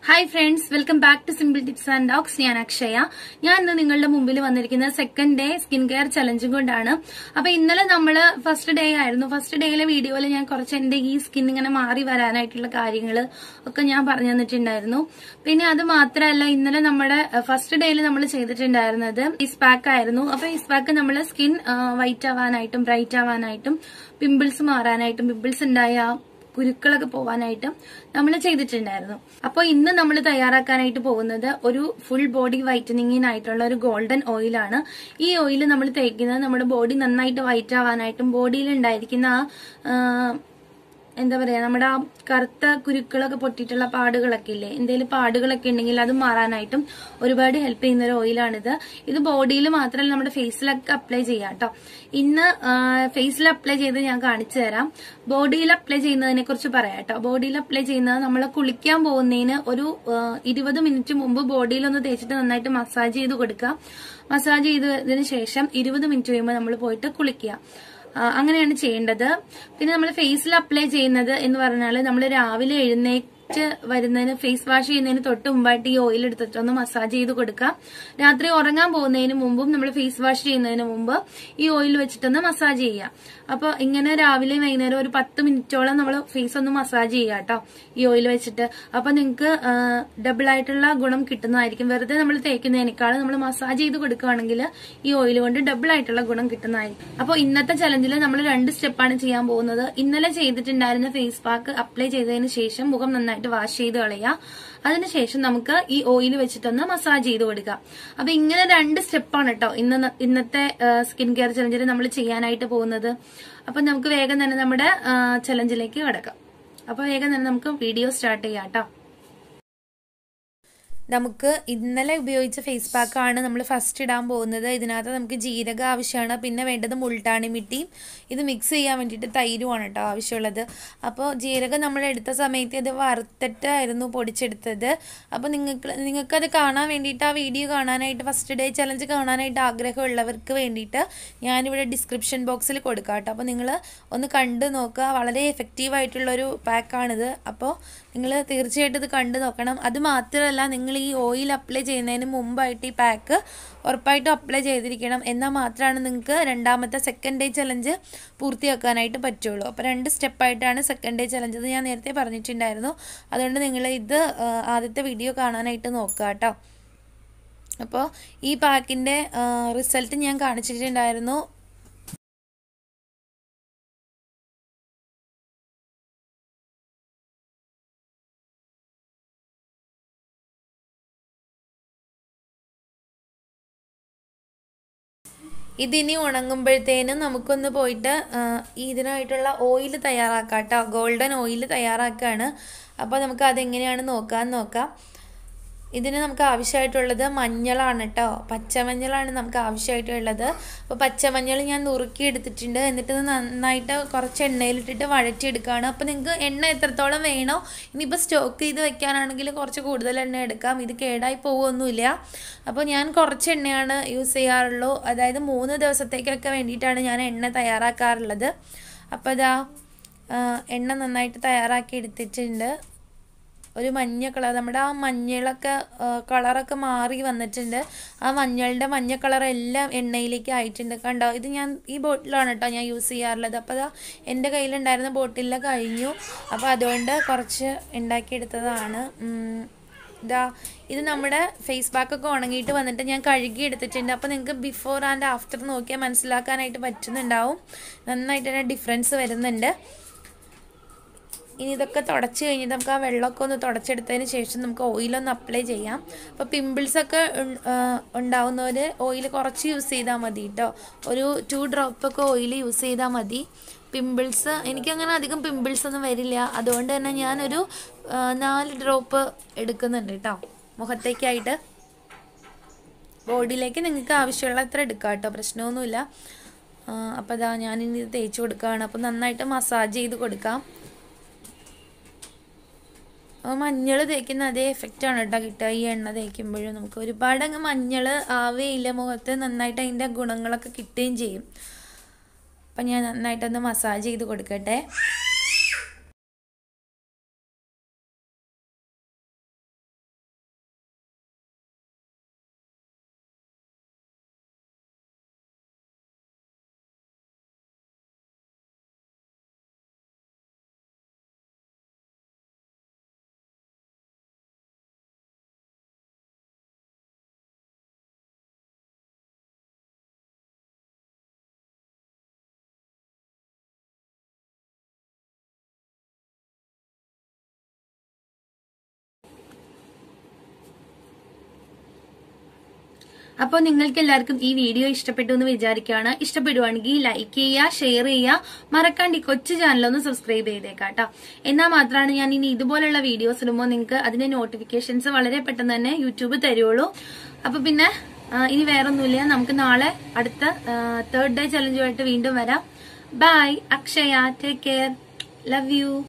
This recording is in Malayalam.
hi friends welcome back to simple tips and docs ഞാൻ അക്ഷയ ഞാൻ ഇന്ന് നിങ്ങളുടെ മുമ്പിൽ വന്നിരിക്കുന്ന സെക്കൻഡ് ഡേ സ്കിൻ കെയർ ചലഞ്ചും കൊണ്ടാണ് അപ്പൊ ഇന്നലെ നമ്മള് ഫസ്റ്റ് ഡേ ആയിരുന്നു ഫസ്റ്റ് ഡേയിലെ വീഡിയോയിൽ ഞാൻ കുറച്ച് എന്റെ ഈ സ്കിൻ ഇങ്ങനെ മാറി വരാനായിട്ടുള്ള കാര്യങ്ങൾ ഒക്കെ ഞാൻ പറഞ്ഞു തന്നിട്ടുണ്ടായിരുന്നു പിന്നെ അത് മാത്രമല്ല ഇന്നലെ നമ്മുടെ ഫസ്റ്റ് ഡേയിൽ നമ്മൾ ചെയ്തിട്ടുണ്ടായിരുന്നത് ഫേസ് പാക്ക് ആയിരുന്നു അപ്പൊ ഫേസ് പാക്ക് നമ്മള് സ്കിൻ വൈറ്റ് ആവാനായിട്ടും ബ്രൈറ്റ് ആവാനായിട്ടും പിമ്പിൾസ് മാറാനായിട്ടും പിമ്പിൾസ് ഉണ്ടായ കുരുക്കളൊക്കെ പോവാനായിട്ട് നമ്മൾ ചെയ്തിട്ടുണ്ടായിരുന്നു അപ്പോൾ ഇന്ന് നമ്മൾ തയ്യാറാക്കാനായിട്ട് പോകുന്നത് ഒരു ഫുൾ ബോഡി വൈറ്റനിങ്ങിനായിട്ടുള്ള ഒരു ഗോൾഡൻ ഓയിലാണ് ഈ ഓയിൽ നമ്മൾ തേക്കുന്നത് നമ്മുടെ ബോഡി നന്നായിട്ട് വൈറ്റ് ആവാനായിട്ടും ബോഡിയിൽ ഉണ്ടായിരിക്കുന്ന ആ എന്താ പറയാ നമ്മുടെ ആ കറുത്ത കുരുക്കളൊക്കെ പൊട്ടിയിട്ടുള്ള പാടുകളൊക്കെ ഇല്ലേ എന്തെങ്കിലും പാടുകളൊക്കെ ഉണ്ടെങ്കിൽ അത് മാറാനായിട്ടും ഒരുപാട് ഹെൽപ്പ് ചെയ്യുന്ന ഒരു ഓയിലാണിത് ഇത് ബോഡിയിൽ മാത്രമല്ല നമ്മുടെ ഫേസിലൊക്കെ അപ്ലൈ ചെയ്യാം കേട്ടോ ഇന്ന് ഫേസിൽ അപ്ലൈ ചെയ്ത് ഞാൻ കാണിച്ചു തരാം ബോഡിയിൽ അപ്ലൈ ചെയ്യുന്നതിനെ കുറിച്ച് പറയാം കേട്ടോ ബോഡിയിൽ അപ്ലൈ ചെയ്യുന്നത് നമ്മൾ കുളിക്കാൻ പോകുന്നതിന് ഒരു ഇരുപത് മിനിറ്റ് മുമ്പ് ബോഡിയിൽ ഒന്ന് തേച്ചിട്ട് നന്നായിട്ട് മസാജ് ചെയ്ത് കൊടുക്കുക മസാജ് ചെയ്തതിന് ശേഷം ഇരുപത് മിനിറ്റ് കഴിയുമ്പോൾ നമ്മൾ പോയിട്ട് കുളിക്കുക അങ്ങനെയാണ് ചെയ്യേണ്ടത് പിന്നെ നമ്മൾ ഫേസിൽ അപ്ലൈ ചെയ്യുന്നത് എന്ന് പറഞ്ഞാൽ നമ്മൾ രാവിലെ എഴുന്നേറ്റ് വരുന്നതിന് ഫേസ് വാഷ് ചെയ്യുന്നതിന് തൊട്ട് മുമ്പായിട്ട് ഈ ഓയിൽ എടുത്തിട്ട് ഒന്ന് മസാജ് ചെയ്ത് കൊടുക്കാം രാത്രി ഉറങ്ങാൻ പോകുന്നതിന് മുമ്പും നമ്മൾ ഫേസ് വാഷ് ചെയ്യുന്നതിന് മുമ്പ് ഈ ഓയിൽ വെച്ചിട്ടൊന്ന് മസാജ് ചെയ്യാം അപ്പൊ ഇങ്ങനെ രാവിലെ വൈകുന്നേരം ഒരു പത്ത് മിനിറ്റോളം നമ്മൾ ഫേസ് ഒന്ന് മസാജ് ചെയ്യാം കേട്ടോ ഈ ഓയിൽ വെച്ചിട്ട് അപ്പൊ നിങ്ങൾക്ക് ഡബിൾ ആയിട്ടുള്ള ഗുണം കിട്ടുന്നതായിരിക്കും വെറുതെ നമ്മൾ തേക്കുന്നതിനേക്കാൾ നമ്മൾ മസാജ് ചെയ്ത് കൊടുക്കുകയാണെങ്കിൽ ഈ ഓയിൽ കൊണ്ട് ഡബിൾ ആയിട്ടുള്ള ഗുണം കിട്ടുന്നതായിരിക്കും അപ്പോൾ ഇന്നത്തെ ചലഞ്ചിൽ നമ്മൾ രണ്ട് സ്റ്റെപ്പാണ് ചെയ്യാൻ പോകുന്നത് ഇന്നലെ ചെയ്തിട്ടുണ്ടായിരുന്ന ഫേസ് പാക്ക് അപ്ലൈ ചെയ്തതിന് ശേഷം മുഖം നന്നായിട്ട് വാഷ് ചെയ്ത് കളയുക അതിനുശേഷം നമുക്ക് ഈ ഓയിൽ വെച്ചിട്ടൊന്ന് മസാജ് ചെയ്ത് കൊടുക്കുക അപ്പൊ ഇങ്ങനെ രണ്ട് സ്റ്റെപ്പാണ് കേട്ടോ ഇന്ന് ഇന്നത്തെ സ്കിൻ കെയർ ചലഞ്ചിൽ നമ്മൾ ചെയ്യാനായിട്ട് പോകുന്നത് അപ്പൊ നമുക്ക് വേഗം തന്നെ നമ്മുടെ ചലഞ്ചിലേക്ക് കിടക്കാം അപ്പൊ വേഗം തന്നെ നമുക്ക് വീഡിയോ സ്റ്റാർട്ട് ചെയ്യാം കേട്ടോ നമുക്ക് ഇന്നലെ ഉപയോഗിച്ച ഫേസ് പാക്കാണ് നമ്മൾ ഫസ്റ്റ് ഇടാൻ പോകുന്നത് ഇതിനകത്ത് നമുക്ക് ജീരക ആവശ്യമാണ് പിന്നെ വേണ്ടത് മുൾട്ടാണി മിട്ടിയും ഇത് മിക്സ് ചെയ്യാൻ വേണ്ടിയിട്ട് തൈരുമാണ് കേട്ടോ ആവശ്യമുള്ളത് അപ്പോൾ ജീരകം നമ്മൾ എടുത്ത സമയത്ത് ഇത് വറുത്തിട്ടായിരുന്നു പൊടിച്ചെടുത്തത് അപ്പോൾ നിങ്ങൾക്ക് നിങ്ങൾക്കത് കാണാൻ വേണ്ടിയിട്ട് ആ വീഡിയോ കാണാനായിട്ട് ഫസ്റ്റ് ഡേ ചലഞ്ച് കാണാനായിട്ട് ആഗ്രഹമുള്ളവർക്ക് വേണ്ടിയിട്ട് ഞാനിവിടെ ഡിസ്ക്രിപ്ഷൻ ബോക്സിൽ കൊടുക്കാം കേട്ടോ അപ്പോൾ നിങ്ങൾ ഒന്ന് കണ്ടു നോക്കുക വളരെ എഫക്റ്റീവായിട്ടുള്ളൊരു പാക്കാണിത് അപ്പോൾ നിങ്ങൾ തീർച്ചയായിട്ടും ഇത് കണ്ടു നോക്കണം അത് മാത്രമല്ല നിങ്ങൾ ഈ ഓയിൽ അപ്ലൈ ചെയ്യുന്നതിന് മുമ്പായിട്ട് ഈ പാക്ക് ഉറപ്പായിട്ടും അപ്ലൈ ചെയ്തിരിക്കണം എന്നാൽ മാത്രമാണ് നിങ്ങൾക്ക് രണ്ടാമത്തെ സെക്കൻഡ് ഡേ ചലഞ്ച് പൂർത്തിയാക്കാനായിട്ട് പറ്റുള്ളൂ അപ്പോൾ രണ്ട് സ്റ്റെപ്പായിട്ടാണ് സെക്കൻഡ് ഡേ ചലഞ്ച് എന്ന് ഞാൻ നേരത്തെ പറഞ്ഞിട്ടുണ്ടായിരുന്നു അതുകൊണ്ട് നിങ്ങൾ ഇത് ആദ്യത്തെ വീഡിയോ കാണാനായിട്ട് നോക്കുക കേട്ടോ അപ്പോൾ ഈ പാക്കിൻ്റെ റിസൾട്ട് ഞാൻ കാണിച്ചിട്ടുണ്ടായിരുന്നു ഇതിനി ഉണങ്ങുമ്പോഴത്തേനും നമുക്കൊന്ന് പോയിട്ട് ഇതിനായിട്ടുള്ള ഓയിൽ തയ്യാറാക്കാം കേട്ടോ ഗോൾഡൻ ഓയിൽ തയ്യാറാക്കുകയാണ് അപ്പോൾ നമുക്ക് അതെങ്ങനെയാണ് നോക്കാൻ നോക്കാം ഇതിന് നമുക്ക് ആവശ്യമായിട്ടുള്ളത് മഞ്ഞളാണ് കേട്ടോ പച്ചമഞ്ഞളാണ് നമുക്ക് ആവശ്യമായിട്ടുള്ളത് അപ്പോൾ പച്ചമഞ്ഞൾ ഞാൻ നുറുക്കി എടുത്തിട്ടുണ്ട് എന്നിട്ട് ഇത് നന്നായിട്ട് കുറച്ച് എണ്ണയിലിട്ടിട്ട് വഴറ്റിയെടുക്കുകയാണ് അപ്പോൾ നിങ്ങൾക്ക് എണ്ണ എത്രത്തോളം വേണോ ഇനിയിപ്പോൾ സ്റ്റോക്ക് ചെയ്ത് വെക്കാനാണെങ്കിൽ കുറച്ച് കൂടുതൽ എണ്ണ എടുക്കാം ഇത് കേടായി പോകുമൊന്നുമില്ല അപ്പോൾ ഞാൻ കുറച്ച് എണ്ണയാണ് യൂസ് ചെയ്യാറുള്ളൂ അതായത് മൂന്ന് ദിവസത്തേക്കൊക്കെ വേണ്ടിയിട്ടാണ് ഞാൻ എണ്ണ തയ്യാറാക്കാറുള്ളത് അപ്പോൾ ഇതാ എണ്ണ നന്നായിട്ട് തയ്യാറാക്കി എടുത്തിട്ടുണ്ട് ഒരു മഞ്ഞ കളർ നമ്മുടെ ആ മഞ്ഞളൊക്കെ കളറൊക്കെ മാറി വന്നിട്ടുണ്ട് ആ മഞ്ഞളുടെ മഞ്ഞ കളർ എല്ലാം എണ്ണയിലേക്ക് ആയിട്ടുണ്ട് കണ്ടോ ഇത് ഞാൻ ഈ ബോട്ടിലാണ് കേട്ടോ ഞാൻ യൂസ് ചെയ്യാറുള്ളത് അപ്പോൾ അതാ എൻ്റെ കയ്യിലുണ്ടായിരുന്ന ബോട്ടിലിൽ കഴിഞ്ഞു അപ്പോൾ അതുകൊണ്ട് കുറച്ച് ഉണ്ടാക്കിയെടുത്തതാണ് ഇതാ ഇത് നമ്മുടെ ഫേസ് പാക്കൊക്കെ ഉണങ്ങിയിട്ട് വന്നിട്ട് ഞാൻ കഴുകി എടുത്തിട്ടുണ്ട് അപ്പോൾ നിങ്ങൾക്ക് ബിഫോർ ആൻഡ് ആഫ്റ്റർ നോക്കിയാൽ മനസ്സിലാക്കാനായിട്ട് പറ്റുന്നുണ്ടാവും നന്നായിട്ട് തന്നെ ഡിഫറൻസ് വരുന്നുണ്ട് ഇനി ഇതൊക്കെ തുടച്ച് കഴിഞ്ഞിട്ട് നമുക്ക് ആ വെള്ളമൊക്കെ ഒന്ന് തുടച്ചെടുത്തതിന് ശേഷം നമുക്ക് ഓയിലൊന്ന് അപ്ലൈ ചെയ്യാം അപ്പോൾ പിമ്പിൾസൊക്കെ ഉണ്ടാവുന്നവർ ഓയിൽ കുറച്ച് യൂസ് ചെയ്താൽ മതി കേട്ടോ ഒരു ടു ഡ്രോപ്പൊക്കെ ഓയിൽ യൂസ് ചെയ്താൽ മതി പിമ്പിൾസ് എനിക്കങ്ങനെ അധികം പിമ്പിൾസ് ഒന്നും വരില്ല അതുകൊണ്ട് തന്നെ ഞാനൊരു നാല് ഡ്രോപ്പ് എടുക്കുന്നുണ്ട് കേട്ടോ മുഖത്തേക്കായിട്ട് ബോഡിയിലേക്ക് നിങ്ങൾക്ക് ആവശ്യമുള്ള അത്ര എടുക്കാം കേട്ടോ പ്രശ്നമൊന്നുമില്ല അപ്പോൾ അതാ ഞാനിനി ഇത് തേച്ച് കൊടുക്കുകയാണ് അപ്പോൾ നന്നായിട്ട് മസാജ് ചെയ്ത് കൊടുക്കാം മഞ്ഞൾ തേക്കുന്ന അതേ എഫക്റ്റാണ് കേട്ടോ കിട്ടുക ഈ എണ്ണ തേക്കുമ്പോഴും നമുക്ക് ഒരുപാട് അങ്ങ് മഞ്ഞൾ ആവേയില്ല മുഖത്ത് നന്നായിട്ട് അതിൻ്റെ ഗുണങ്ങളൊക്കെ കിട്ടുകയും ചെയ്യും അപ്പം ഞാൻ നന്നായിട്ടൊന്ന് മസാജ് ചെയ്ത് കൊടുക്കട്ടെ അപ്പോൾ നിങ്ങൾക്ക് എല്ലാവർക്കും ഈ വീഡിയോ ഇഷ്ടപ്പെട്ടു എന്ന് വിചാരിക്കുകയാണ് ഇഷ്ടപ്പെടുവാണെങ്കിൽ ലൈക്ക് ചെയ്യുക ഷെയർ ചെയ്യുക മറക്കാണ്ട് ഈ കൊച്ചു ചാനലൊന്ന് സബ്സ്ക്രൈബ് ചെയ്തേക്കാം കേട്ടോ എന്നാൽ മാത്രമാണ് ഞാൻ ഇനി ഇതുപോലുള്ള വീഡിയോസ് ഇടുമ്പോൾ നിങ്ങൾക്ക് അതിന്റെ നോട്ടിഫിക്കേഷൻസ് വളരെ പെട്ടെന്ന് തന്നെ യൂട്യൂബ് തരുള്ളൂ അപ്പൊ പിന്നെ ആ, ഇനി വേറൊന്നുമില്ല നമുക്ക് നാളെ അടുത്ത തേർഡ് ഡേ ചലഞ്ചുമായിട്ട് വീണ്ടും വരാം bye Akshaya take care love U